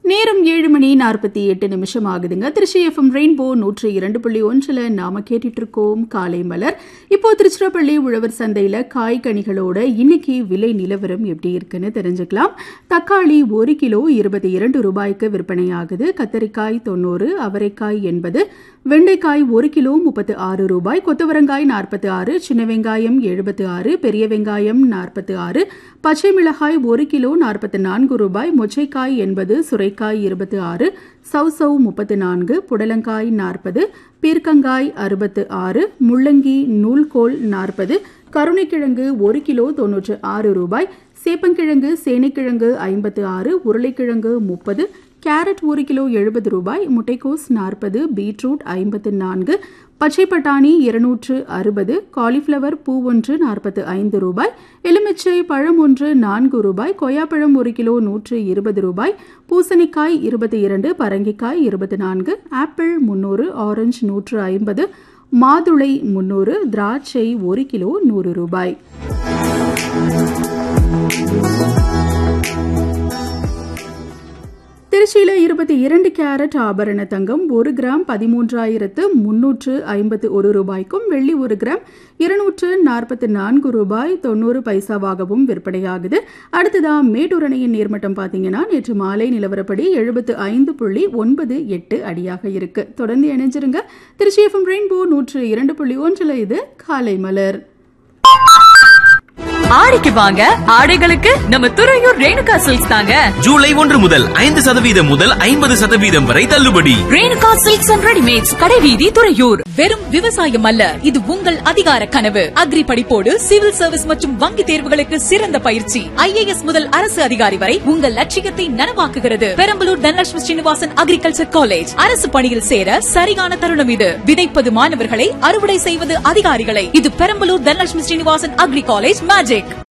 நேரம் ஏழு மணி நாற்பத்தி எட்டு நிமிஷம் ஆகுதுங்க திருச்சி எஃப்எம் ரெயின்போ நூற்றி இரண்டு புள்ளி ஒன்றில் நாம கேட்டுட்டு இருக்கோம் காலை மலர் இப்போ திருச்சிராப்பள்ளி உழவர் சந்தையில் காய்கனிகளோட இன்னைக்கு விலை நிலவரம் எப்படி இருக்குன்னு தெரிஞ்சுக்கலாம் தக்காளி ஒரு கிலோ இருபத்தி இரண்டு ரூபாய்க்கு விற்பனையாகுது கத்தரிக்காய் தொண்ணூறு அவரைக்காய் எண்பது வெண்டைக்காய் ஒரு கிலோ முப்பத்து ஆறு ரூபாய் கொத்தவரங்காய் நாற்பத்தி ஆறு சின்ன வெங்காயம் எழுபத்து ஆறு பெரிய வெங்காயம் நாற்பத்தி ஆறு பச்சை மிளகாய் ஒரு கிலோ நாற்பத்தி நான்கு ரூபாய் மொச்சைக்காய் எண்பது சுரைக்காய் இருபத்தி ஆறு சௌசௌ முப்பத்து நான்கு புடலங்காய் நாற்பது பீர்க்கங்காய் அறுபத்து ஆறு முள்ளங்கி நூல்கோல் நாற்பது கருணைக்கிழங்கு ஒரு கிலோ தொன்னூற்று ஆறு ரூபாய் சேப்பங்கிழங்கு சேனைக்கிழங்கு ஐம்பத்து ஆறு உருளைக்கிழங்கு முப்பது கேரட் ஒரு கிலோ எழுபது ரூபாய் முட்டைக்கோஸ் நாற்பது பீட்ரூட் ஐம்பத்து நான்கு பச்சை பட்டாணி இருநூற்று அறுபது காலிஃப்ளவர் பூ ஒன்று நாற்பத்து ஐந்து ரூபாய் எலுமிச்சை பழம் ஒன்று நான்கு ரூபாய் கொய்யாப்பழம் ஒரு கிலோ நூற்று இருபது ரூபாய் பூசணிக்காய் இருபத்தி இரண்டு பரங்கிக்காய் இருபத்தி நான்கு ஆப்பிள் முன்னூறு ஆரஞ்சு நூற்று ஐம்பது மாதுளை முன்னூறு திராட்சை ஒரு கிலோ நூறு ரூபாய் திருச்சியில இருபத்தி இரண்டு கேரட் ஆபரண தங்கம் ஒரு கிராம் பதிமூன்றாயிரத்து முன்னூற்று ஐம்பத்து ஒரு ரூபாய்க்கும் வெள்ளி ஒரு கிராம் இருநூற்று நாற்பத்தி நான்கு ரூபாய் தொண்ணூறு பைசாவாகவும் விற்பனையாகுது அடுத்ததா மேட்டூர் அணையின் நீர்மட்டம் பார்த்தீங்கன்னா நேற்று மாலை நிலவரப்படி எழுபத்து ஐந்து புள்ளி ஒன்பது எட்டு அடியாக இருக்கு தொடர்ந்து இணைஞ்சிருங்க திருச்சி எஃப்எம் ரெயின்போ நூற்று இரண்டு புள்ளி ஒன்றில் இது காலை மலர் ஆடிக்கு வாங்க ஆடைகளுக்கு நம்ம துறையூர் ரேணுகா சில்க்ஸ் தாங்க ஜூலை ஒன்று முதல் ஐந்து சதவீதம் முதல் ஐம்பது சதவீதம் வரை தள்ளுபடி ரேணுகா சில்க்ஸ் அண்ட் ரெடிமேட்ஸ் கடைவீதி துறையூர் வெறும் விவசாயம் அல்ல இது உங்கள் அதிகார கனவு அக்ரி படிப்போடு சிவில் சர்வீஸ் மற்றும் வங்கி தேர்வுகளுக்கு சிறந்த பயிற்சி ஐஏஎஸ் முதல் அரசு அதிகாரி வரை உங்கள் லட்சியத்தை நனவாக்குகிறது பெரம்பலூர் தனலட்சுமி ஸ்ரீனிவாசன் அக்ரிகல்ச்சர் காலேஜ் அரசு பணியில் சேர சரியான தருணம் இது விதைப்பது மாணவர்களை அறுவடை செய்வது அதிகாரிகளை இது Perambalur Dhanalakshmi Srinivasan agri college magic